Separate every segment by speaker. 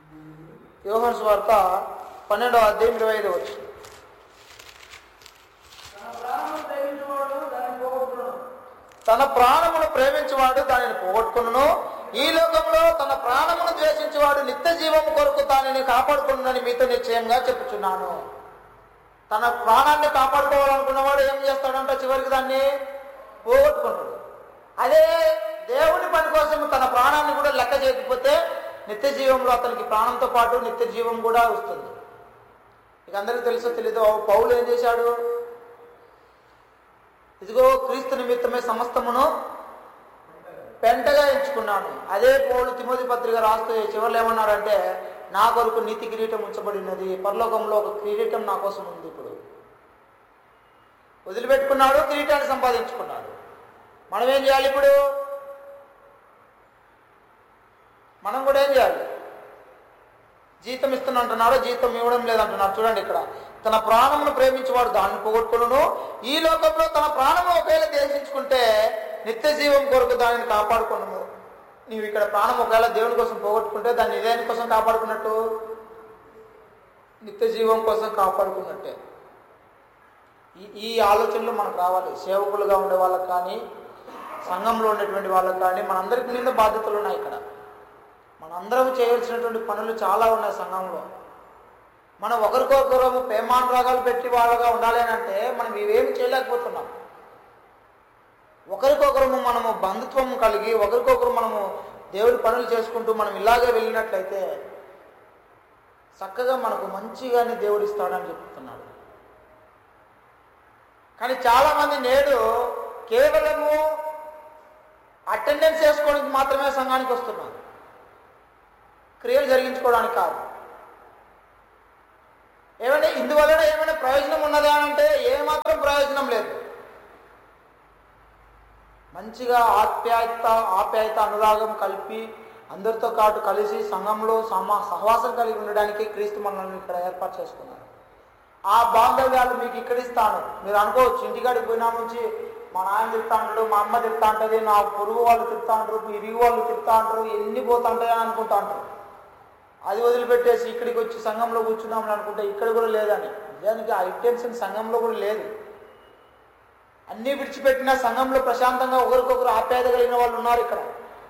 Speaker 1: యోహన్స్ వార్త పన్నెండవ అధ్యాయం ఇరవై ఐదు వచ్చు
Speaker 2: తన ప్రాణమును ప్రేమించువాడు దానిని పోగొట్టుకును ఈ లోకంలో తన ప్రాణమును ద్వేషించువాడు నిత్య జీవము కొరకు దానిని కాపాడుకున్నని మీతో నిశ్చయంగా చెప్పుచున్నాను తన ప్రాణాన్ని కాపాడుకోవాలనుకున్నవాడు ఏం చేస్తాడంట చివరికి దాన్ని పోగొట్టుకుంటాడు అదే దేవుని పని కోసం తన ప్రాణాన్ని కూడా లెక్క చేయకపోతే నిత్య జీవంలో అతనికి ప్రాణంతో పాటు నిత్య జీవం కూడా వస్తుంది ఇక అందరికీ తెలుసో తెలీదు పౌలు ఏం చేశాడు ఇదిగో క్రీస్తు నిమిత్తమే సమస్తమును పెంటగా ఎంచుకున్నాను అదే పౌలు తిమోతి పత్రిక రాస్తూ చివరిలో ఏమన్నాడంటే నా కొరకు నీతి కిరీటం ఉంచబడినది పరలోకంలో ఒక కిరీటం నా కోసం ఉంది ఇప్పుడు వదిలిపెట్టుకున్నాడు కిరీటాన్ని సంపాదించుకున్నాడు మనం ఏం చేయాలి ఇప్పుడు మనం కూడా ఏం చేయాలి జీతం ఇస్తున్నా అంటున్నాడు జీతం ఇవ్వడం లేదంటున్నాడు చూడండి ఇక్కడ తన ప్రాణమును ప్రేమించేవాడు దాన్ని పోగొట్టుకును ఈ లోకంలో తన ప్రాణము ఒకవేళ దేశించుకుంటే నిత్య జీవం కొరకు దానిని కాపాడుకున్నాము నీవు ఇక్కడ ప్రాణం ఒకవేళ దేవుని కోసం పోగొట్టుకుంటే దాన్ని ఇదేని కోసం కాపాడుకున్నట్టు నిత్య జీవం కోసం కాపాడుకున్నట్టే ఈ ఈ ఆలోచనలు మనకు రావాలి సేవకులుగా ఉండే వాళ్ళకి కానీ సంఘంలో ఉండేటువంటి వాళ్ళకి కానీ మనందరికి మీద బాధ్యతలు ఉన్నాయి ఇక్కడ మనందరం చేయవలసినటువంటి పనులు చాలా ఉన్నాయి సంఘంలో మనం ఒకరికొకరు ప్రేమానురాగాలు పెట్టి వాళ్ళగా ఉండాలి అని అంటే మనం ఇవేమి చేయలేకపోతున్నాం ఒకరికొకరు మనము బంధుత్వం కలిగి ఒకరికొకరు మనము దేవుడి పనులు చేసుకుంటూ మనం ఇలాగే వెళ్ళినట్లయితే చక్కగా మనకు మంచిగానే దేవుడు ఇస్తాడని చెప్తున్నాడు కానీ చాలా మంది నేడు కేవలము అటెండెన్స్ చేసుకోవడానికి మాత్రమే సంఘానికి వస్తున్నారు క్రియలు జరిగించుకోవడానికి కాదు ఏమంటే ఇందువలన ఏమైనా ప్రయోజనం ఉన్నదా అంటే ఏమాత్రం ప్రయోజనం లేదు మంచిగా ఆప్యాయత ఆప్యాయత అనురాగం కలిపి అందరితో పాటు కలిసి సంఘంలో సమా సహవాసం కలిగి ఉండడానికి క్రీస్తు మనల్ని ఇక్కడ ఏర్పాటు చేసుకున్నారు ఆ బాంధవ్యాలు మీకు ఇక్కడ ఇస్తాను మీరు అనుకోవచ్చు ఇంటికాడికి పోయినా నుంచి మా నాన్న తిడతా అంటాడు మా అమ్మ తిడతా ఉంటుంది నా పొరుగు వాళ్ళు తిడతా అంటారు ఇరుగు వాళ్ళు తిడతా అంటారు ఎన్ని పోతా ఉంటాయని అనుకుంటా అంటారు అది వదిలిపెట్టేసి ఇక్కడికి వచ్చి సంఘంలో కూర్చున్నామని అనుకుంటే ఇక్కడ కూడా లేదని నిజానికి ఆ ఇంటెన్షన్ సంఘంలో కూడా లేదు అన్నీ విడిచిపెట్టిన సంఘంలో ప్రశాంతంగా ఒకరికొకరు ఆప్యాయత కలిగిన వాళ్ళు ఉన్నారు ఇక్కడ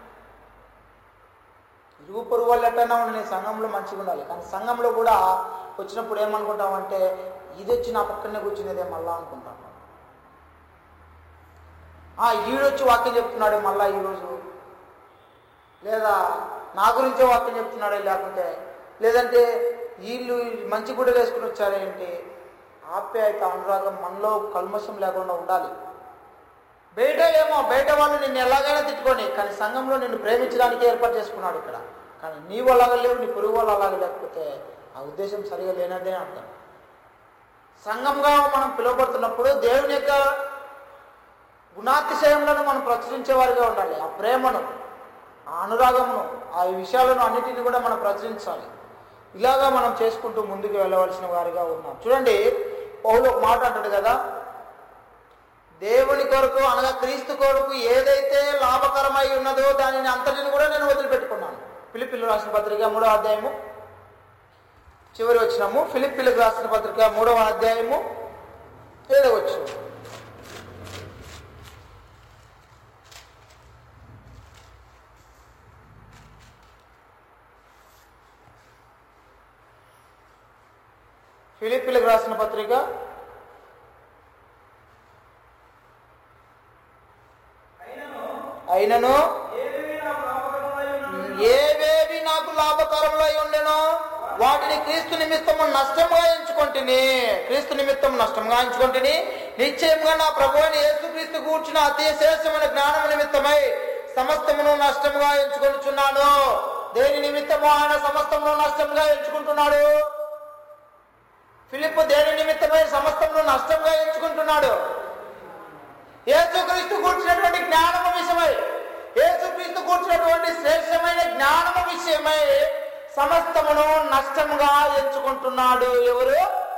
Speaker 2: ఇరుగు పొరుగు వాళ్ళు ఎట్టయినా ఉండి సంఘంలో మంచిగా ఉండాలి కానీ సంఘంలో కూడా వచ్చినప్పుడు ఏమనుకుంటామంటే ఇది వచ్చి నా పక్కనే కూర్చునేదే మళ్ళా అనుకుంటాం ఆ ఈడొచ్చి వాక్యం చెప్తున్నాడు మళ్ళా ఈరోజు లేదా నా గురించే వాక్యం చెప్తున్నాడే లేకుంటే లేదంటే వీళ్ళు మంచి గుడ్డలు వేసుకుని వచ్చారేంటి ఆప్యాయత అనురాగం మనలో కల్మషం లేకుండా ఉండాలి బయట ఏమో బయట వాళ్ళు నిన్ను ఎలాగైనా తిట్టుకొని కానీ సంఘంలో నిన్ను ప్రేమించడానికి ఏర్పాటు చేసుకున్నాడు ఇక్కడ కానీ నీవు అలాగ లేవు నీ పొరుగు వాళ్ళు అలాగ లేకపోతే ఆ ఉద్దేశం సరిగా లేనదే అర్థం సంఘంగా మనం పిలువబడుతున్నప్పుడు దేవుని యొక్క గుణాతిశయములను మనం ప్రచురించేవారిగా ఉండాలి ఆ ప్రేమను ఆ అనురాగమును ఆ విషయాలను అన్నిటిని కూడా మనం ప్రచురించాలి ఇలాగా మనం చేసుకుంటూ ముందుకు వెళ్ళవలసిన వారిగా ఉన్నాం చూడండి పౌలు ఒక మాట అంటాడు కదా దేవుని కొరకు అనగా క్రీస్తు కొరకు ఏదైతే లాభకరమై ఉన్నదో దానిని అంతటిని కూడా నేను వదిలిపెట్టుకున్నాను ఫిలిపిల్లు రాసిన పత్రిక మూడవ అధ్యాయము చివరి వచ్చినాము ఫిలిపిల్లకు రాసిన పత్రిక మూడవ అధ్యాయము ఏడవ వచ్చిన ఫిలిపిలకు రాసిన పత్రిక అయినను ఏవేవి నాకు లాభకరములై ఉండెనో వాటిని క్రీస్తు నిమిత్తము నష్టంగా ఎంచుకుంటుని క్రీస్తు నిమిత్తం నష్టంగా ఎంచుకుంటుని నిశ్చయంగా నా ప్రభు అని యేసు క్రీస్తు కూర్చున్న అతి శేషమైన జ్ఞానము నిమిత్తమై సమస్తమును నష్టముగా ఎంచుకొనుచున్నాను దేని నిమిత్తము ఆయన సమస్తమును నష్టంగా ఎంచుకుంటున్నాడు ఫిలిప్ దేని నిమిత్తమై సమస్తమును నష్టంగా ఎంచుకుంటున్నాడు యేసుక్రీస్తు కూర్చున్నటువంటి జ్ఞానము విషయమై యేసుక్రీస్తు కూర్చున్నటువంటి శ్రేష్టమైన జ్ఞానము విషయమై సమస్తమును నష్టముగా ఎంచుకుంటున్నాడు ఎవరు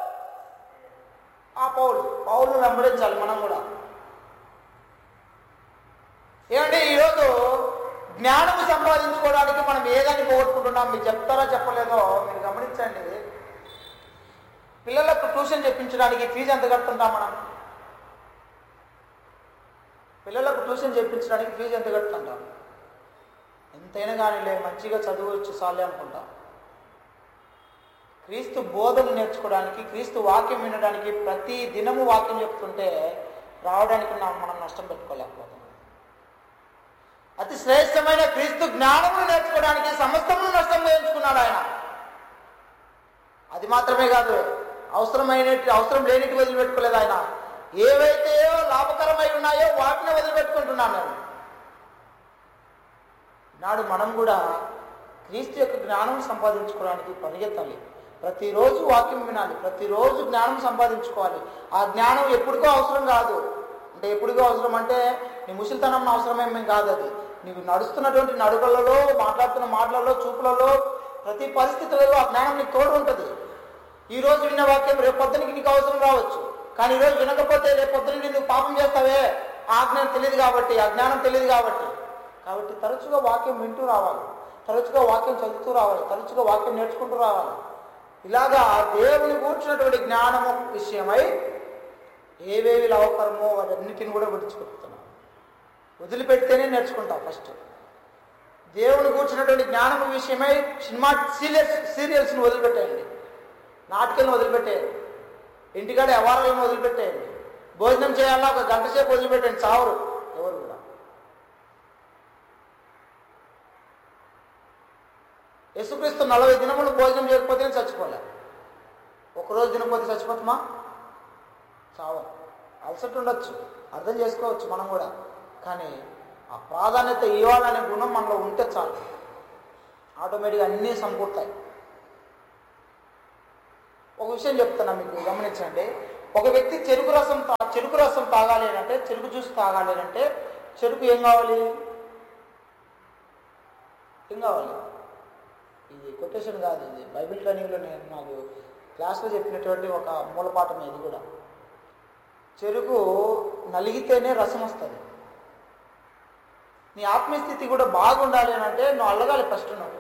Speaker 2: ఆ పౌలు పౌలు వెంబడించాలి మనం కూడా ఏమంటే ఈరోజు జ్ఞానము సంపాదించుకోవడానికి మనం ఏదని పోగొట్టుకుంటున్నాం మీరు చెప్తారా చెప్పలేదో మీరు గమనించండి పిల్లలకు ట్యూషన్ చెప్పించడానికి ఫీజు ఎంత కడుతుంటాం మనం పిల్లలకు ట్యూషన్ చెప్పించడానికి ఫీజు ఎంత కడుతుంటాం ఎంతైనా కానీ లే మంచిగా చదువువచ్చు చాలే అనుకుంటాం క్రీస్తు బోధను నేర్చుకోవడానికి క్రీస్తు వాక్యం వినడానికి ప్రతి దినము వాక్యం చెప్తుంటే రావడానికి నా- మనం నష్టం పెట్టుకోలేకపోతాం అతి శ్రేష్టమైన క్రీస్తు జ్ఞానమును నేర్చుకోవడానికి సమస్తమును నష్టం చేయించుకున్నాడు ఆయన అది మాత్రమే కాదు అవసరమైన అవసరం లేనిటి వదిలిపెట్టుకోలేదు ఆయన ఏవైతే లాభకరమై ఉన్నాయో వాటిని వదిలిపెట్టుకుంటున్నాను నేను నాడు మనం కూడా క్రీస్తు యొక్క జ్ఞానం సంపాదించుకోవడానికి పరిగెత్తాలి ప్రతిరోజు వాక్యం వినాలి ప్రతిరోజు జ్ఞానం సంపాదించుకోవాలి ఆ జ్ఞానం ఎప్పటికో అవసరం కాదు అంటే ఎప్పటికో అవసరం అంటే నీ ముసలితనం అవసరమేమేం కాదు అది నీకు నడుస్తున్నటువంటి నడుకలలో మాట్లాడుతున్న మాటలలో చూపులలో ప్రతి పరిస్థితులలో ఆ జ్ఞానం నీకు తోడు ఉంటుంది ఈ రోజు విన్న వాక్యం రేపు పొద్దునకి నీకు అవసరం రావచ్చు కానీ ఈ రోజు వినకపోతే రేపు పొద్దునకి నువ్వు పాపం చేస్తావే ఆ జ్ఞానం తెలియదు కాబట్టి ఆ జ్ఞానం తెలియదు కాబట్టి కాబట్టి తరచుగా వాక్యం వింటూ రావాలి తరచుగా వాక్యం చదువుతూ రావాలి తరచుగా వాక్యం నేర్చుకుంటూ రావాలి ఇలాగా దేవుని కూర్చున్నటువంటి జ్ఞానము విషయమై ఏవేవి లాభకరమో వాటన్నిటిని కూడా విడిచిపెడుతున్నాం వదిలిపెడితేనే నేర్చుకుంటాం ఫస్ట్ దేవుని కూర్చున్నటువంటి జ్ఞానము విషయమై సినిమా సీరియల్స్ సీరియల్స్ని వదిలిపెట్టేయండి నాటకాలను వదిలిపెట్టేయండి ఇంటికాడ వ్యవహారాలను వదిలిపెట్టేయండి భోజనం చేయాలన్నా ఒక గంట సేపు వదిలిపెట్టండి చావరు ఎవరు కూడా యేసుక్రీస్తు నలభై దినములు భోజనం చేయకపోతేనే చచ్చిపోలే ఒకరోజు తినకపోతే చచ్చిపోతామా చావ అలసట ఉండొచ్చు అర్థం చేసుకోవచ్చు మనం కూడా కానీ ఆ ప్రాధాన్యత ఇవ్వాలనే గుణం మనలో ఉంటే చాలు ఆటోమేటిక్గా అన్నీ సమకూరుతాయి ఒక విషయం చెప్తున్నా మీకు గమనించండి ఒక వ్యక్తి చెరుకు రసం తా చెరుకు రసం తాగాలి అని అంటే చెరుకు జ్యూస్ తాగాలి అని అంటే చెరుకు ఏం కావాలి ఏం కావాలి ఇది కొటేషన్ కాదు ఇది బైబిల్ ట్రైనింగ్లో నేను నాకు క్లాస్లో చెప్పినటువంటి ఒక మూలపాఠం ఇది కూడా చెరుకు నలిగితేనే రసం వస్తుంది నీ ఆత్మీయ స్థితి కూడా బాగుండాలి అని అంటే నువ్వు అల్లగాలి ఫస్ట్ నువ్వు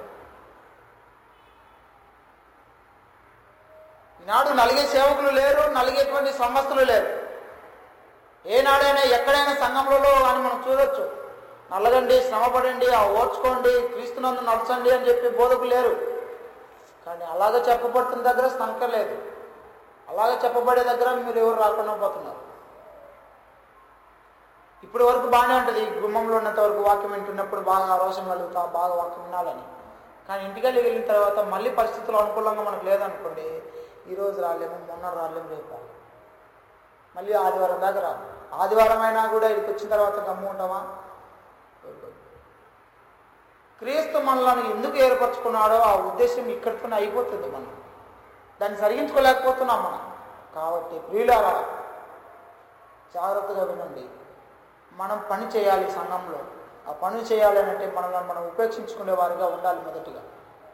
Speaker 2: ఈనాడు నలిగే సేవకులు లేరు నలిగేటువంటి సంస్థలు లేరు ఏనాడైనా ఎక్కడైనా సంఘంలో అని మనం చూడొచ్చు నల్లగండి శ్రమపడండి ఆ ఓర్చుకోండి క్రీస్తునందు నడచండి అని చెప్పి బోధకులు లేరు కానీ అలాగ చెప్పబడుతున్న దగ్గర సంకర్ లేదు అలాగ చెప్పబడే దగ్గర మీరు ఎవరు రాకుండా పోతున్నారు ఇప్పటి వరకు బాగానే ఉంటుంది గుమ్మంలో ఉన్నంత వరకు వాక్యం వింటున్నప్పుడు బాగా రోషం కలుగుతా బాగా వాక్యం వినాలని కానీ ఇంటికెళ్ళి వెళ్ళిన తర్వాత మళ్ళీ పరిస్థితులు అనుకూలంగా మనకు లేదనుకోండి ఈ రోజు రాలేము మొన్న రాలేము రేపు రాలేము. మళ్ళీ ఆదివారం దాకా రాము ఆదివారం అయినా కూడా ఇక్కడికి వచ్చిన తర్వాత గమ్ము ఉంటామా క్రీస్తు మనలను ఎందుకు ఏర్పరచుకున్నాడో ఆ ఉద్దేశం ఇక్కడితోనే అయిపోతుంది మనం దాన్ని సరిగించుకోలేకపోతున్నాం మనం కాబట్టి ప్రియులారా జాగ్రత్తగా వినండి మనం పని చేయాలి సంఘంలో ఆ పని చేయాలి అని అంటే మనల్ని మనం ఉపేక్షించుకునే వారిగా ఉండాలి మొదటిగా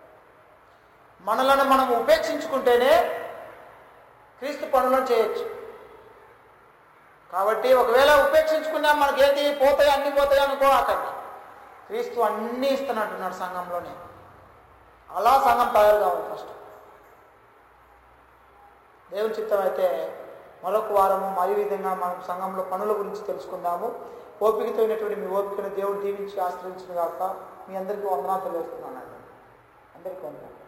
Speaker 2: మనలను మనం ఉపేక్షించుకుంటేనే క్రీస్తు పనులను చేయొచ్చు కాబట్టి ఒకవేళ ఉపేక్షించుకున్నా మనకేంటి పోతాయి అన్ని పోతాయి అనుకో అక్కడ క్రీస్తు అన్నీ ఇస్తున్నట్టున్నాడు సంఘంలోనే అలా సంఘం తయారు కావాలి ఫస్ట్ దేవుని చిత్తం అయితే మరొక వారము మరి విధంగా మనం సంఘంలో పనుల గురించి తెలుసుకుందాము ఓపికతో అయినటువంటి మీ ఓపికను దేవుడు దీవించి ఆశ్రయించిన కాక మీ అందరికీ వందనాలు తెలియజేస్తున్నాను అందరికీ వందనాలు